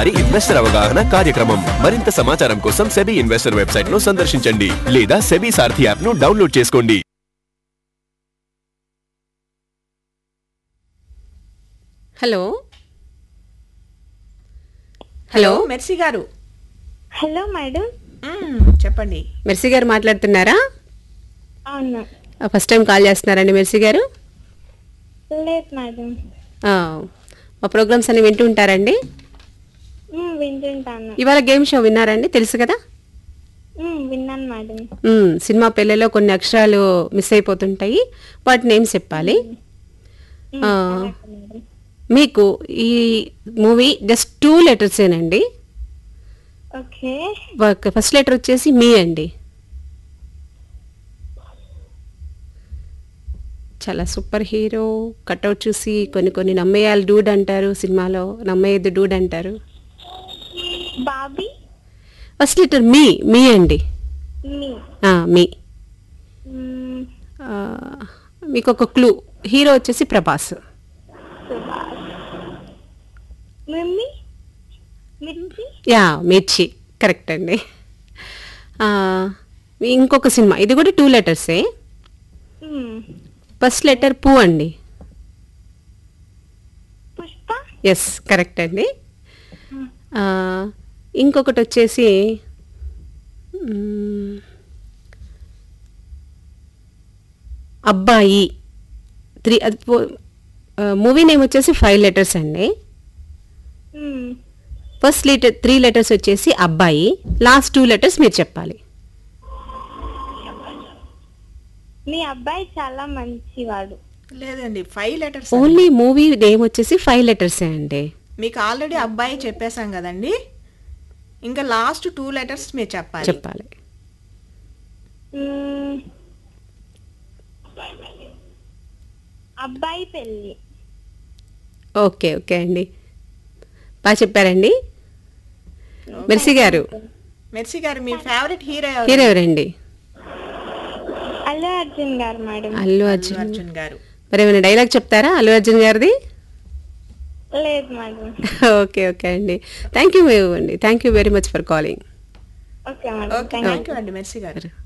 వారి ఇన్వెస్టర్ అవగాహన కార్యక్రమం మరింత సమాచారం కోసం సెబీ ఇన్వెస్టర్ వెబ్సైట్ ను సందర్శించండి లేదా సెబీ సారథి యాప్ ను డౌన్లోడ్ చేసుకోండి హలో హలో మెర్సీ గారు హలో మేడం మ్మ్, చెప్పండి మెర్సీ గారు మాట్లాడుతున్నారా అవును ఆ, ఫస్ట్ టైం కాల్ చేస్తున్నారండి మెర్సీ గారు లేదు మేడం ఆ, మా ప్రోగ్రామ్స్ అన్ని వింటూ ఉంటారండి మ్మ్, వింటుంటాను ఇవాళ గేమ్ షో విన్నారండి తెలుసు కదా మ్మ్, విన్నాను మేడం మ్మ్, సినిమా పెళ్ళిలో కొన్ని అక్షరాలు మిస్ అయిపోతుంటాయి వాటి నేమ్స్ చెప్పాలి మ్మ్, ఆ, అలాగే మేడం మీకు ఈ మూవీ జస్ట్ టూ లెటర్సేనండి ఓకే ఫస్ట్ లెటర్ వచ్చేసి మీ అండి చాలా సూపర్ హీరో కట్అవుట్ చూసి కొన్ని కొన్ని నమ్మేయాలి డూడ్ అంటారు సినిమాలో నమ్మేయద్దు డూడ్ అంటారు బాబీ ఫస్ట్ లెటర్ మీ మీ అండి మీ ఆ, మీ మ్మ్, ఆ, మీకు ఒక క్లూ హీరో వచ్చేసి ప్రభాస్ సుభాష్ మిమ్మీ మిర్చి యా మిర్చి కరెక్ట్ అండి ఆ, ఇంకొక సినిమా ఇది కూడా టూ లెటర్సే మ్మ్, ఫస్ట్ లెటర్ పూ అండి పుష్ప ఎస్ కరెక్ట్ అండి ఆ, ఇంకొకటి వచ్చేసి మ్, అబ్బాయి త్రీ అది మూవీ నేమ్ వచ్చేసి ఫైవ్ లెటర్స్ అండి మ్మ్, ఫస్ట్ లెటర్ త్రీ లెటర్స్ వచ్చేసి అబ్బాయి లాస్ట్ టూ లెటర్స్ మీరు చెప్పాలి మీ అబ్బాయి చాలా మంచివాడు లేదండి five letters only movie name వచ్చేసి ఫైవ్ లెటర్సే అండి మీకు ఆల్రెడీ అబ్బాయి చెప్పేశాం కదండి ఇంకా లాస్ట్ టూ లెటర్స్ మీరు చెప్పాలి చెప్పాలి మ్మ్, అబ్బాయి పెళ్ళి ఓకే ఓకే అండి బాగా చెప్పారండి మెర్సీ గారు మెర్సీ గారు మీ ఫేవరెట్ హీరో హీరో ఎవరండి అల్లు అర్జున్ గారు మేడం అల్లు అర్జున్ అర్జున్ గారు మరి ఏమైనా డైలాగ్ చెప్తారా అల్లు అర్జున్ గారిది లేదు మేడం ఓకే ఓకే అండి థ్యాంక్ యూ అండి thank you very much for calling okay madam okay thank you అండి మెర్సీ గారు